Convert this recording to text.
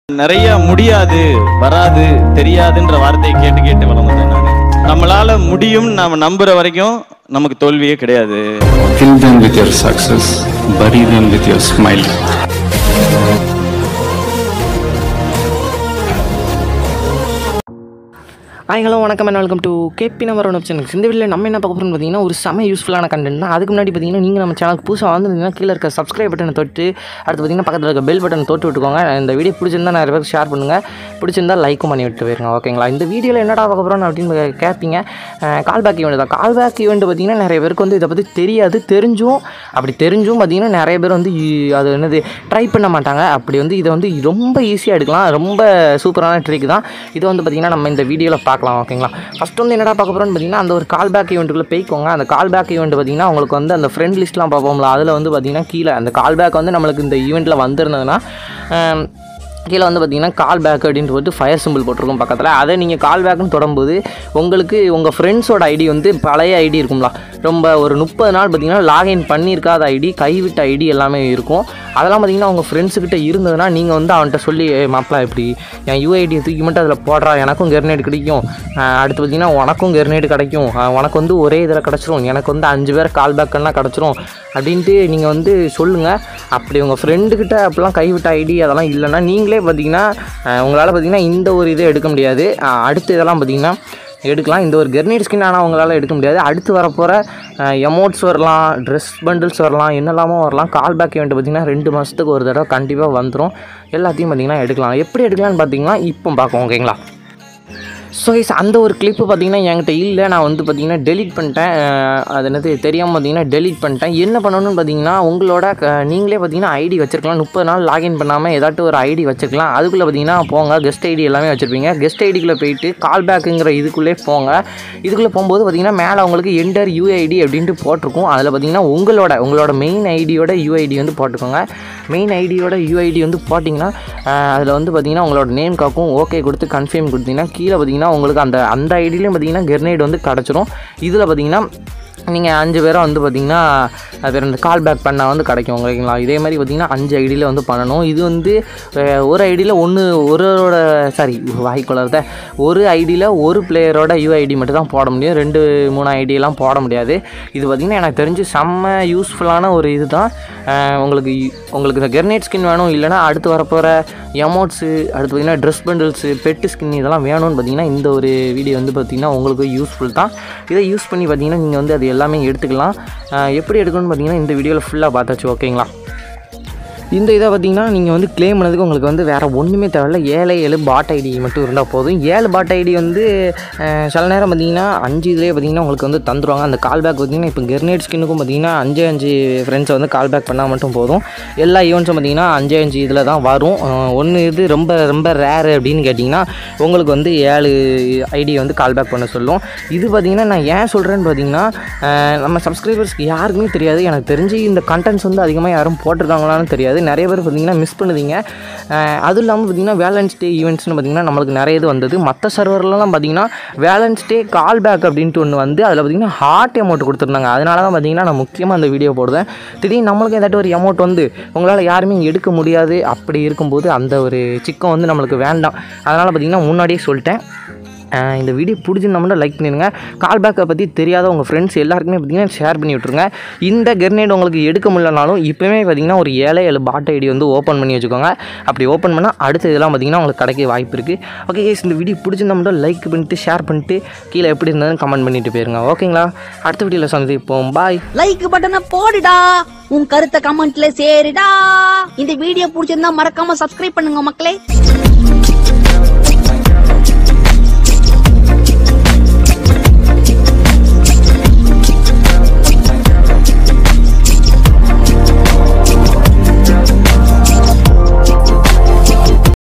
நிறைய முடியாது வராது தெரியாதுன்ற வார்த்தையை கேட்டு கேட்டு வளர்ந்தேன் நான் நம்மளால முடியும் நாம நம்புற வரைக்கும் நமக்கு தோல்வியே கிடையாது Fill them with your success, bury them with your smile. Hi hello வணக்கம் and welcome to KP number one option இந்த வீடியோவில் நம்ம என்ன பார்க்க போகிறோம்னு பார்த்தீங்கன்னா ஒரு செம யூஸ்ஃபுல்லான கண்டென்ட் தான் அதுக்கு முன்னாடி பார்த்தீங்கன்னா நீங்கள் நம்ம சேனலுக்கு புதுசாக வந்திருந்தீங்கன்னா கீழே இருக்க சப்ஸ்கிரைப் பட்டனை தொட்டு அடுத்து பார்த்தீங்கன்னா பக்கத்தில் இருக்க பெல் பட்டன் தொட்டு விட்டுக்கோங்க இந்த வீடியோ பிடிச்சிருந்தா நிறைய பேருக்கு ஷேர் பண்ணுங்கள் பிடிச்சிருந்தா லைக்கும் பண்ணி விட்டு போயிருங்க ஓகேங்களா இந்த வீடியோவில் என்னடா பார்க்க போகிறோம் அப்படின்னு கேட்பீங்க கால் பேக் ஈவெண்ட் தான் கால் பேக் ஈவெண்ட் பார்த்தீங்கன்னா நிறைய பேருக்கு வந்து இதை பற்றி தெரியாது தெரிஞ்சும் அப்படி தெரிஞ்சும் பார்த்தீங்கன்னா நிறைய பேர் வந்து இ- அது என்னது ட்ரை பண்ண மாட்டாங்க அப்படி வந்து இதை வந்து ரொம்ப ஈஸியாக எடுக்கலாம் ரொம்ப சூப்பரான ட்ரிக் தான் இதை வந்து பார்த்திங்கன்னா நம்ம இந்த வீடியோவில் பார்க்கலாம் ஓகேங்களா ஃபஸ்ட் வந்து என்னடா பார்க்க போகிறோம்னு பார்த்தீங்கன்னா அந்த ஒரு கால் பேக் ஈவெண்ட்டுக்குள்ளே போய்க்கோங்க அந்த கால் பேக் ஈவெண்ட் பார்த்தீங்கன்னா உங்களுக்கு வந்து அந்த ஃப்ரெண்ட் லிஸ்ட்லாம் பார்ப்போம்ல அதில் வந்து பார்த்தீங்கன்னா கீழே அந்த கால் பேக் வந்து நம்மளுக்கு இந்த ஈவெண்ட்டில் வந்திருந்ததுன்னா ஆம், கீழே வந்து பார்த்தீங்கன்னா கால் பேக் அப்படின்னு போட்டு ஃபயர் சிம்பிள் போட்டிருக்கும் பக்கத்தில் அதை நீங்கள் கால் பேக்குன்னு தொடரும்போது உங்களுக்கு உங்கள் ஃப்ரெண்ட்ஸோட ஐடி வந்து பழைய ஐடி இருக்கும்ல ரொம்ப ஒரு முப்பது நாள் பார்த்தீங்கன்னா லாகின் பண்ணியிருக்காத ஐடி கைவிட்ட ஐடி எல்லாமே இருக்கும் அதெல்லாம் பார்த்தீங்கன்னா உங்கள் ஃப்ரெண்ட்ஸுக்கிட்ட இருந்ததுன்னா நீங்கள் வந்து அவன்கிட்ட சொல்லி "ஏய் மாப்பிள இப்படி என் யூஐடியை தூக்கி மட்டும் அதில் போடுறா எனக்கும் கெர்னேட் கிடைக்கும் ஆஹ் அடுத்து பார்த்தீங்கன்னா உனக்கும் கெர்னேட் கிடைக்கும் ஆஹ் உனக்கு வந்து ஒரே இதில் கிடச்சிரும் எனக்கு வந்து அஞ்சு பேர் கால் பேக்கெல்லாம் கிடச்சிரும் அப்படின்ட்டு நீங்கள் வந்து சொல்லுங்கள் அப்படி உங்கள் ஃப்ரெண்டுக்கிட்ட அப்படிலாம் கைவிட்ட ஐடி அதெல்லாம் இல்லைன்னா நீங்களே பார்த்தீங்கன்னா உங்களால் பார்த்தீங்கன்னா இந்த ஒரு இதை எடுக்க முடியாது ஆஹ் அடுத்து இதெல்லாம் பார்த்தீங்கன்னா எடுக்கலாம் இந்த ஒரு கெர்னேட் ஸ்கின் ஆனால் அவங்களால எடுக்க முடியாது அடுத்து வரப்போகிற எமௌண்ட்ஸ் வரலாம் ட்ரெஸ் பண்டில்ஸ் வரலாம் என்னெல்லாமோ வரலாம் கால் பேக் event பார்த்திங்கன்னா ரெண்டு மாதத்துக்கு ஒரு தடவை கண்டிப்பாக வந்துடும் எல்லாத்தையும் பார்த்திங்கன்னா எடுக்கலாம் எப்படி எடுக்கலாம்னு பார்த்தீங்கன்னா இப்போ பார்ப்போம் ஓகேங்களா ஸோ இஸ் அந்த ஒரு கிளிப்பு பார்த்தீங்கன்னா என்கிட்ட இல்லை நான் வந்து பார்த்தீங்கன்னா டெலீட் பண்ணிட்டேன் அஹ் அது என்னது தெரியாமல் பார்த்தீங்கன்னா டெலீட் பண்ணிட்டேன் என்ன பண்ணணும்னு பார்த்தீங்கன்னா உங்களோட க- நீங்களே பார்த்தீங்கன்னா ஐடி வச்சிருக்கலாம் முப்பது நாள் லாகின் பண்ணாமல் ஏதாட்டும் ஒரு ஐடி வச்சிருக்கலாம் அதுக்குள்ளே பார்த்தீங்கன்னா போங்க கெஸ்ட் ஐடி எல்லாமே வச்சுருப்பீங்க கெஸ்ட் ஐடிக்குள்ளே போயிட்டு கால் பேக்குங்கிற இதுக்குள்ளே போங்க இதுக்குள்ளே போகும்போது பார்த்தீங்கன்னா மேலே உங்களுக்கு என்டர் யூஐடி அப்படின்ட்டு போட்டிருக்கும் அதில் பார்த்தீங்கன்னா உங்களோட உங்களோட மெயின் ஐடியோட யூஐடி வந்து போட்டுக்கோங்க மெயின் ஐடியோட யூஐடி வந்து போட்டிங்கன்னா அதில் வந்து பார்த்தீங்கன்னா உங்களோட நேம் காக்கும் ஓகே கொடுத்து கன்ஃபார்ம் கொடுத்தீங்கன்னா கீழே பார்த்தீங்கன்னா உங்களுக்கு அந்த அந்த ஐடியிலையும் பார்த்தீங்கன்னா கெர்னேட் வந்து கிடச்சிரும் இதில் பார்த்தீங்கன்னா நீங்கள் அஞ்சு பேரை வந்து பார்த்தீங்கன்னா அது ரெண்டு கால் பேக் பண்ணால் வந்து கிடைக்கும் ஓகேங்களா இதே மாதிரி பார்த்தீங்கன்னா அஞ்சு ஐடியில் வந்து பண்ணணும் இது வந்து அஹ், ஒரு ஐடியில் ஒன்று ஒருவரோட சாரி வாய்க்குள்ளத ஒரு ஐடியில் ஒரு பிளேயரோட யூஐடி மட்டும் தான் போட முடியும் ரெண்டு மூணு ஐடியெல்லாம் போட முடியாது இது பார்த்திங்கன்னா எனக்கு தெரிஞ்சு செம்ம யூஸ்ஃபுல்லான ஒரு இது தான் உங்களுக்கு உங்களுக்கு இந்த கெர்னேட் ஸ்கின் வேணும் இல்லைனா அடுத்து வரப்போகிற எமௌண்ட்ஸு அடுத்து பார்த்திங்கன்னா ட்ரெஸ் பண்டில்ஸு பெட்டு ஸ்கின் இதெல்லாம் வேணும்னு பார்த்தீங்கன்னா இந்த ஒரு வீடியோ வந்து பார்த்திங்கன்னா உங்களுக்கு யூஸ்ஃபுல் தான் இதை யூஸ் பண்ணி பார்த்தீங்கன்னா நீங்கள் வந்து அது எல்லாமே எடுத்துக்கலாம் அஹ் எப்படி எடுக்கணும்னு பார்த்தீங்கன்னா இந்த வீடியோவில் ஃபுல்லாக பார்த்தாச்சு ஓகேங்களா இந்த இதை பார்த்தீங்கன்னா நீங்கள் வந்து க்ளைம் பண்ணதுக்கு உங்களுக்கு வந்து வேறு ஒன்றுமே தேவையில்ல ஏழை ஏழு பாட் ஐடி மட்டும் இருந்தால் போதும் ஏழு பாட் ஐடி வந்து அஹ், சில நேரம் பார்த்தீங்கன்னா அஞ்சு இதுலேயே பார்த்தீங்கன்னா உங்களுக்கு வந்து தந்துருவாங்க அந்த கால் பேக் பார்த்தீங்கன்னா இப்போ கெர்னேட் ஸ்கின்னுக்கும் பார்த்தீங்கன்னா அஞ்சு அஞ்சு ஃப்ரெண்ட்ஸை வந்து கால் பேக் பண்ணால் மட்டும் போதும் எல்லா ஈவெண்ட்ஸும் பார்த்தீங்கன்னா அஞ்சு அஞ்சு இதில் தான் வரும் ஒன்று இது ரொம்ப ரொம்ப ரேரு அப்படின்னு கேட்டிங்கன்னா உங்களுக்கு வந்து ஏழு ஐடி வந்து கால் பேக் பண்ண சொல்லும் இது பார்த்தீங்கன்னா நான் ஏன் சொல்கிறேன்னு பார்த்தீங்கன்னா அஹ், நம்ம சப்ஸ்கிரைபர்ஸ்க்கு யாருக்குமே தெரியாது எனக்கு தெரிஞ்சு இந்த கண்டென்ட்ஸ் வந்து அதிகமாக யாரும் போட்டிருக்காங்களான்னு தெரியாது நிறைய பேர் பார்த்தீங்கன்னா மிஸ் பண்ணுதீங்க அஹ், அதுவும் இல்லாமல் பார்த்தீங்கன்னா வேலன்ஸ் டே ஈவெண்ட்ஸ்னு பார்த்தீங்கன்னா நம்மளுக்கு நிறைய இது வந்தது மற்ற சர்வர்லலாம் பார்த்தீங்கன்னா வேலன்ஸ் டே கால் பேக் அப்படின்ட்டு ஒன்று வந்து அதில் பார்த்தீங்கன்னா ஹார்ட் அமௌண்ட் கொடுத்துருந்தாங்க அதனால தான் பார்த்தீங்கன்னா நான் முக்கியமாக அந்த வீடியோ போடுறேன் திடீர்னு நம்மளுக்கு ஏதாட்டும் ஒரு அமௌண்ட் வந்து உங்களால் யாருமே எடுக்க முடியாது அப்படி இருக்கும்போது அந்த ஒரு சிக்கம் வந்து நம்மளுக்கு வேண்டாம் அதனால் பார்த்தீங்கன்னா முன்னாடியே சொல்லிட்டேன் அஹ் இந்த வீடியோ பிடிச்சிருந்தோம்னா லைக் பண்ணிடுங்க கால் பேக்கை பற்றி தெரியாத உங்கள் ஃப்ரெண்ட்ஸ் எல்லாருக்குமே பார்த்தீங்கன்னா ஷேர் பண்ணி விட்ருங்க இந்த கெர்னேட் உங்களுக்கு எடுக்க முடியலனாலும் இப்போவே பார்த்தீங்கன்னா ஒரு ஏழை ஏழு பாட் ஐடி வந்து ஓப்பன் பண்ணி வச்சுக்கோங்க அப்படி ஓப்பன் பண்ணால் அடுத்த இதெல்லாம் பார்த்தீங்கன்னா உங்களுக்கு கிடைக்க வாய்ப்பு இருக்குது ஓகே கேஸ் இந்த வீடியோ பிடிச்சிருந்தோம்னா லைக் பண்ணிட்டு ஷேர் பண்ணிட்டு கீழே எப்படி இருந்ததுன்னு கமெண்ட் பண்ணிட்டு போயிருங்க ஓகேங்களா அடுத்த வீடியோவில் சந்திப்போம் பாய் லைக் பட்டனை போடுடா உன் கருத்தை கமெண்ட்ல சேருடா இந்த வீடியோ பிடிச்சிருந்தா மறக்காம சப்ஸ்கிரைப் பண்ணுங்க மக்களே